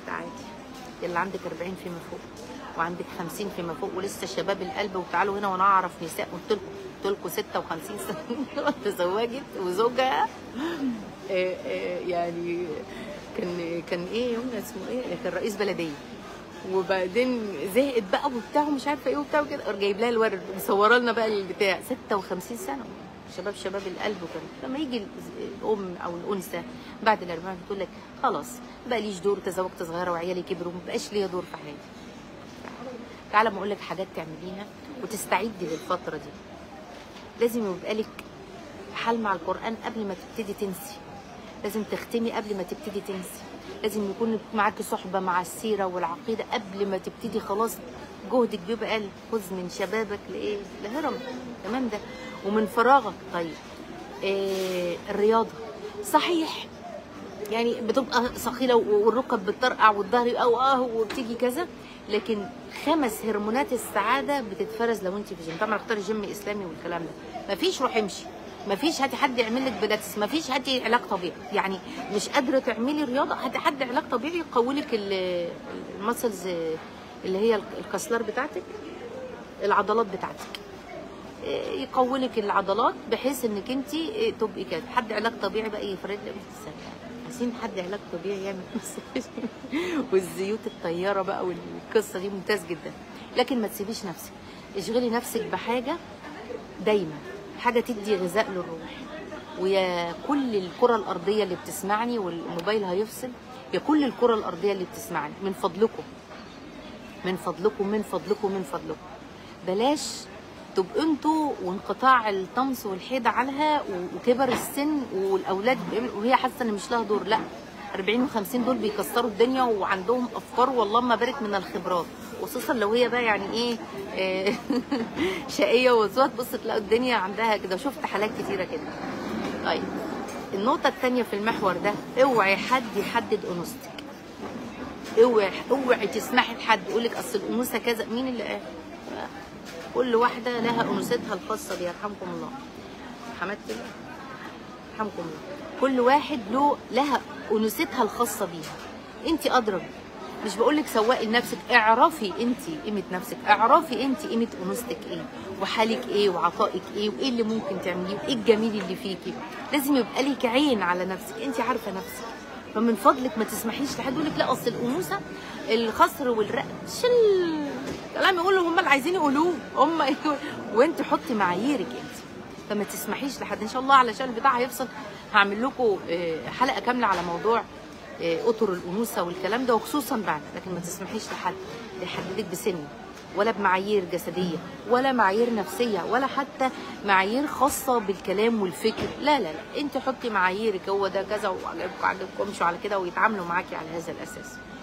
تعالي اللي عندك 40 فيما فوق وعندك 50 فيما فوق ولسه شباب القلب وتعالوا هنا وانا اعرف نساء قلت لكم قلت لكم 56 سنه تزوجت وزوجها آه، آه، يعني كان كان ايه يومنا اسمه ايه كان رئيس بلديه وبعدين زهقت بقى وبتاع ومش عارفه ايه وبتاع وكده جايب لها الورد مصوره لنا بقى البتاع 56 سنه شباب شباب القلب وكده لما يجي الام او الانثى بعد الاربعين بتقول لك خلاص بقى ليش دور تزوجت صغيره وعيالي كبروا ما بقاش ليا دور في حياتي تعالى ما اقول لك حاجات تعمليها وتستعدي للفتره دي لازم يبقى لك حل مع القران قبل ما تبتدي تنسي لازم تختمي قبل ما تبتدي تنسي لازم يكون معاكي صحبه مع السيره والعقيده قبل ما تبتدي خلاص جهدك بيبقى قل خذ من شبابك لايه لهرم تمام ده ومن فراغك طيب إيه الرياضه صحيح يعني بتبقى ثقيله والركب بتطرقع والظهر او اه وبتيجي كذا لكن خمس هرمونات السعاده بتتفرز لو انت في جيم طبعا اختاري جيم اسلامي والكلام ده مفيش روح امشي مفيش هاتي حد يعمل لك بلاتس مفيش هاتي علاج طبيعي يعني مش قادره تعملي رياضه هاتي حد علاج طبيعي يقوي لك المسلز اللي هي الكسلر بتاعتك العضلات بتاعتك يقوي لك العضلات بحيث انك انت تبقي كده حد علاج طبيعي بقى يفرد لك عايزين حد علاج طبيعي يعمل مساج والزيوت الطياره بقى والقصه دي ممتاز جدا لكن ما تسيبيش نفسك اشغلي نفسك بحاجه دايما حاجه تدي غذاء للروح ويا كل الكره الارضيه اللي بتسمعني والموبايل هيفصل يا كل الكره الارضيه اللي بتسمعني من فضلكم من فضلكم من فضلكم من فضلكم بلاش تبقوا انتوا وانقطاع الطمس والحيض عنها وكبر السن والاولاد وهي حاسه ان مش لها دور لا 40 و50 دول بيكسروا الدنيا وعندهم افكار والله ما بارك من الخبرات خصوصا لو هي بقى يعني ايه آه، شقيه وزوات بص تلاقوا الدنيا عندها كده شفت حالات كتيره كده طيب النقطة الثانية في المحور ده اوعي حد يحدد انوثتك اوعي اوعي تسمحي لحد يقول لك اصل الانوثة كذا مين اللي قال؟ كل واحدة لها انوثتها الخاصة بيها يرحمكم الله حمدت الله يرحمكم الله كل واحد له لها انوثتها الخاصة بيها انت ادرى مش بقول لك سواقي لنفسك اعرفي انت قيمه نفسك اعرفي انت قيمه انوثتك ايه وحالك ايه وعطائك ايه وايه اللي ممكن تعمليه وايه الجميل اللي فيكي لازم يبقى لك عين على نفسك انت عارفه نفسك فمن فضلك ما تسمحيش لحد يقول لك لا اصل الانوثه الخصر والرق شل كلام يقولوا هم اللي عايزين يقولوه هم وانت حطي معاييرك انت فما تسمحيش لحد ان شاء الله علشان البتاع هيفصل هعمل لكم آه، حلقه كامله على موضوع آه، اطر الانوثه والكلام ده وخصوصا بعد لكن ما تسمحيش لحد يحددك بسن ولا بمعايير جسديه ولا معايير نفسيه ولا حتى معايير خاصه بالكلام والفكر لا لا لا انت حطي معاييرك هو ده كذا وعجبكم عجبكمش على كده ويتعاملوا معاكي على هذا الاساس